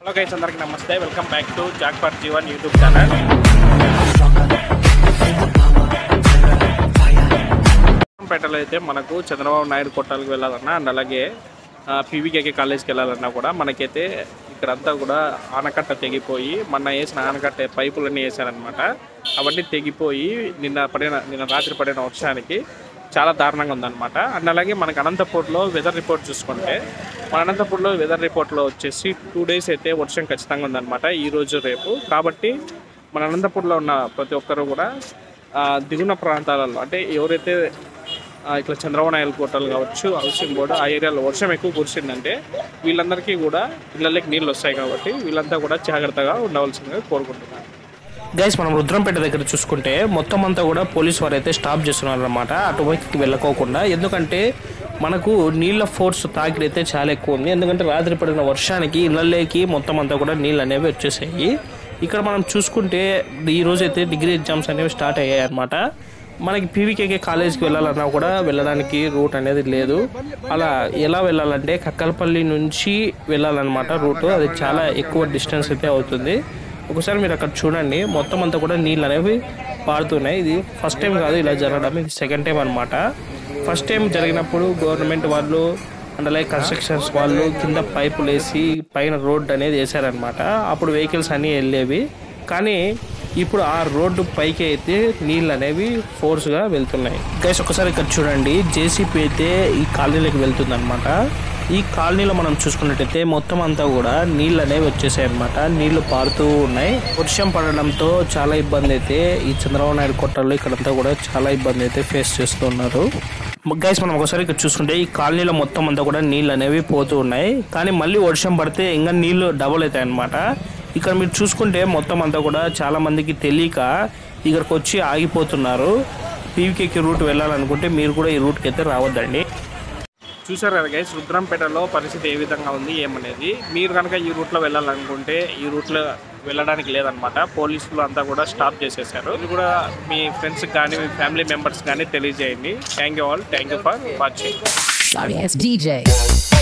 Hello guys అందరికి నమస్తే welcome back to jackpot Jeevan YouTube channel పేటలో అయితే మనకు చంద్రబాబు నాయుడు కొట్టాలకు వెళ్ళాలన్నా అండ్ అలాగే పీవీకేకే కాలేజ్కి వెళ్ళాలన్నా కూడా మనకైతే ఇక్కడంతా కూడా ఆనకట్ట తెగిపోయి మొన్న వేసిన ఆనకట్ట పైపులన్నీ వేసారనమాట అవన్నీ తెగిపోయి నిన్న పడిన నిన్న రాత్రి పడిన వర్షానికి చాలా దారుణంగా ఉందన్నమాట అండ్ అలాగే మనకి అనంతపూర్లో వెదర్ రిపోర్ట్ చూసుకుంటే మన అనంతపూర్లో వెదర్ రిపోర్ట్లో వచ్చేసి టూ డేస్ అయితే వర్షం ఖచ్చితంగా ఉందన్నమాట ఈ రోజు రేపు కాబట్టి మన అనంతపూర్లో ఉన్న ప్రతి ఒక్కరు కూడా ఆ, దిగున ప్రాంతాలలో అంటే ఎవరైతే ఆ, ఇట్లా చంద్రబాబు నాయుడు కోటలు కావచ్చు హౌసింగ్ బోర్డు ఆ ఏరియాలో వర్షం ఎక్కువ కురిసిందంటే వీళ్ళందరికీ కూడా ఇళ్ళకి నీళ్ళు వస్తాయి కాబట్టి వీళ్ళంతా కూడా జాగ్రత్తగా ఉండవలసిందిగా కోరుకుంటున్నాను గైస్ మనం రుద్రంపేట దగ్గర చూసుకుంటే మొత్తం అంతా కూడా పోలీస్ వారు అయితే స్టాప్ చేస్తున్నారు అనమాట అటువైపుకి వెళ్ళకోకుండా ఎందుకంటే మనకు నీళ్ళ ఫోర్స్ తాకిడి అయితే చాలా ఎక్కువ ఉంది ఎందుకంటే రాత్రి పడిన వర్షానికి ఇళ్ళలోకి మొత్తం అంతా కూడా నీళ్ళు అనేవి వచ్చేసాయి ఇక్కడ మనం చూసుకుంటే ఈ రోజు అయితే డిగ్రీ ఎగ్జామ్స్ అనేవి స్టార్ట్ అయ్యాయి అనమాట మనకి పీవీకేకే కాలేజ్కి వెళ్ళాలన్నా కూడా వెళ్ళడానికి రూట్ అనేది లేదు అలా ఎలా వెళ్ళాలంటే కక్కలపల్లి నుంచి వెళ్ళాలన్నమాట రూట్ అది చాలా ఎక్కువ డిస్టెన్స్ అయితే అవుతుంది ఒకసారి మీరు అక్కడ చూడండి మొత్తం అంతా కూడా నీళ్ళు అనేవి పారుతున్నాయి ఇది ఫస్ట్ టైం కాదు ఇలా జరగడం ఇది సెకండ్ టైం అనమాట ఫస్ట్ టైం జరిగినప్పుడు గవర్నమెంట్ వాళ్ళు అండ్ అలాగే కన్స్ట్రక్షన్స్ వాళ్ళు కింద పైపులు వేసి పైన రోడ్ అనేది వేసారనమాట అప్పుడు వెహికల్స్ అన్నీ వెళ్ళేవి కానీ ఇప్పుడు ఆ రోడ్డు పైకి అయితే నీళ్ళు అనేవి ఫోర్స్గా వెళ్తున్నాయి గైస్ ఒకసారి ఇక్కడ చూడండి జేసీపీ అయితే ఈ కాలనీలోకి వెళ్తుంది ఈ కాలనీలో మనం చూసుకున్నట్టయితే మొత్తం అంతా కూడా నీళ్ళు అనేవి వచ్చేసాయి అనమాట నీళ్లు పారుతూ ఉన్నాయి వర్షం పడడంతో చాలా ఇబ్బంది అయితే ఈ చంద్రబాబు నాయుడు కొట్టల్లో ఇక్కడంతా కూడా చాలా ఇబ్బంది అయితే ఫేస్ చేస్తున్నారు గైస్ మనం ఒకసారి ఇక్కడ చూసుకుంటే ఈ కాలనీలో మొత్తం అంతా కూడా నీళ్ళు అనేవి పోతూ ఉన్నాయి కానీ మళ్ళీ వర్షం పడితే ఇంకా నీళ్లు డబుల్ అవుతాయి అనమాట ఇక్కడ మీరు చూసుకుంటే మొత్తం అంతా కూడా చాలా మందికి తెలియక ఇక్కడికి వచ్చి ఆగిపోతున్నారు పీవీకేకి రూట్ వెళ్ళాలనుకుంటే మీరు కూడా ఈ రూట్కి అయితే రావద్దండి చూసారు కదా గైస్ రుద్రంపేటలో పరిస్థితి ఏ విధంగా ఉంది ఏమనేది మీరు కనుక ఈ రూట్లో వెళ్ళాలనుకుంటే ఈ రూట్లో వెళ్ళడానికి లేదనమాట పోలీసులు అంతా కూడా స్టాప్ చేసేసారు ఇది కూడా మీ ఫ్రెండ్స్కి కానీ మీ ఫ్యామిలీ మెంబర్స్ కానీ తెలియజేయండి thank you all thank you for watching Sorry, it's DJ.